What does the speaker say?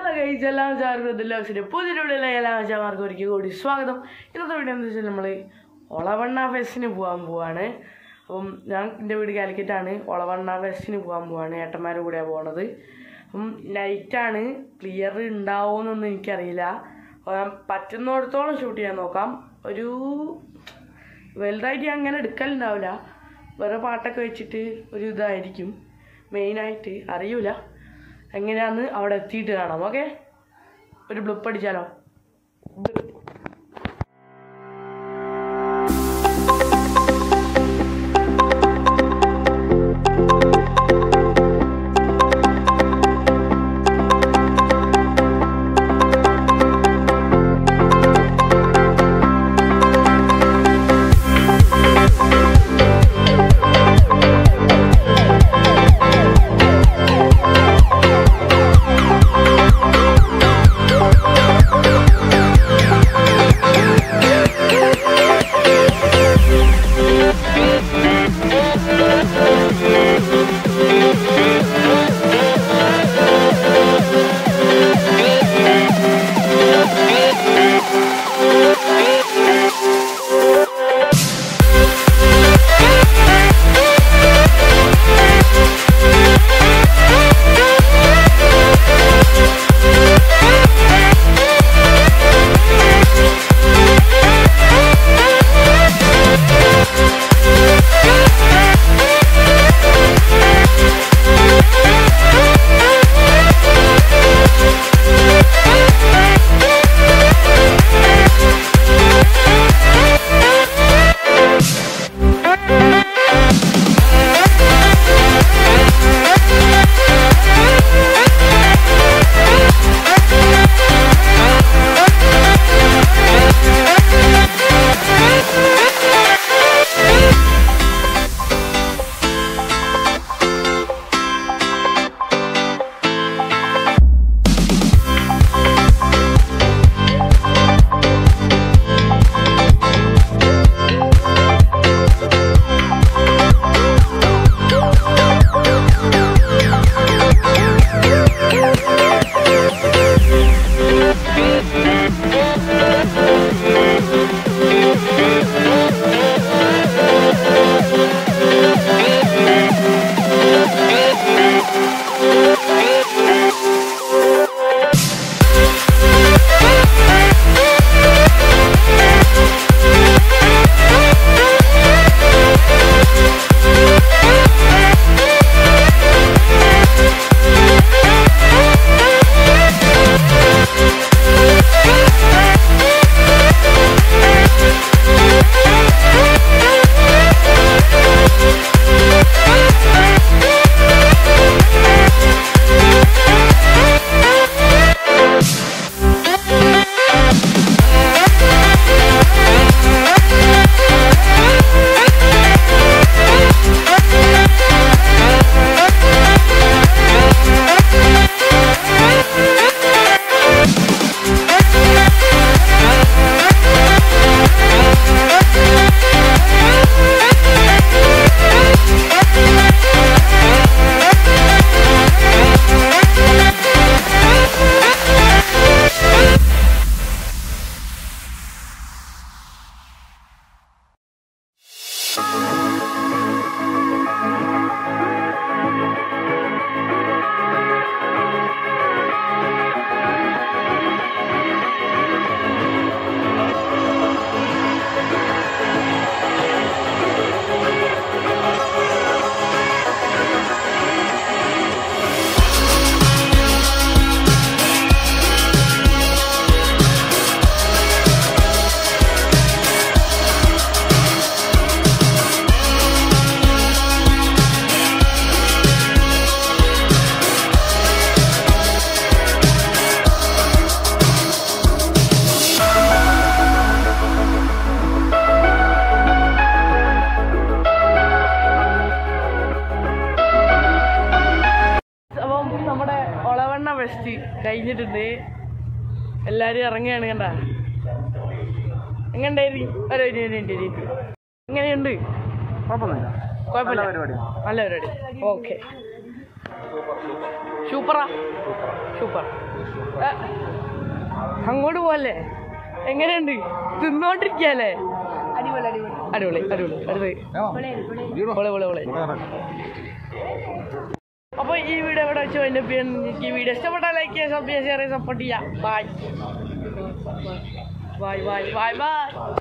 Hello guys എല്ലാം ചാർക്കുന്നില്ല പുതിയൊരു എല്ലാ ചാമാർക്കും ഒരിക്കൽ കൂടി സ്വാഗതം ഇന്നത്തെ വീഡിയോ എന്ന് വെച്ചാൽ നമ്മൾ ഒളവണ്ണ ഫെസ്റ്റിന് പോകാൻ പോവാണ് അപ്പം ഞാൻ എൻ്റെ വീട് കാലിക്കറ്റാണ് ഒളവണ്ണ ഫെസ്റ്റിന് പോകാൻ പോവാണ് ഏട്ടന്മാരുടെ കൂടെയാണ് പോണത് അപ്പം നൈറ്റാണ് ക്ലിയർ ഉണ്ടാവുമെന്നൊന്നും എനിക്കറിയില്ല അപ്പോൾ ഞാൻ പറ്റുന്നിടത്തോളം ഷൂട്ട് ചെയ്യാൻ നോക്കാം ഒരു വലുതായിട്ട് ഞാൻ അങ്ങനെ എടുക്കലുണ്ടാവില്ല വേറെ പാട്ടൊക്കെ വെച്ചിട്ട് ഒരു ഇതായിരിക്കും മെയിനായിട്ട് അറിയൂല എങ്ങനെയാന്ന് അവിടെ എത്തിയിട്ട് കാണാം ഓക്കെ ഒരു ബ്ലിപ്പ് അടിച്ചാലോ അപ്പം നമ്മുടെ ഒളവണ്ണ ഫെസ്റ്റ് കഴിഞ്ഞിട്ടുണ്ട് എല്ലാരും ഇറങ്ങുകയാണ് കണ്ട എങ്ങനെയുണ്ടായിരുന്നു ഒരു ഒരു മിനിറ്റ്, ഒരു മിനിറ്റ്. എങ്ങനെയുണ്ട് കുഴപ്പമൊന്നുമില്ല കുഴപ്പമില്ല നല്ല പരിപാടി. നല്ല പരിപാടി ഓക്കെ സൂപ്പറാ സൂപ്പർ ഏ, അങ്ങോട്ട് പോവല്ലേ എങ്ങനെയുണ്ട് തിന്നോണ്ടിരിക്കല്ലേ അടിപൊളി അടിപൊളി അടിപൊളി അടിപൊളി അടിപൊളി പൊളി പൊളി പൊളി അപ്പൊ ഈ വീഡിയോ ഇവിടെ വെച്ച് അതിന്റെ എനിക്ക് ഈ വീഡിയോ ഇഷ്ടപ്പെട്ടാൽ ലൈക്ക് ചെയ്യുക സബ് ചെയ്യുക ഷെയർ ചെയ്യുക സപ്പോർട്ട് ചെയ്യുക bye bye bye bye by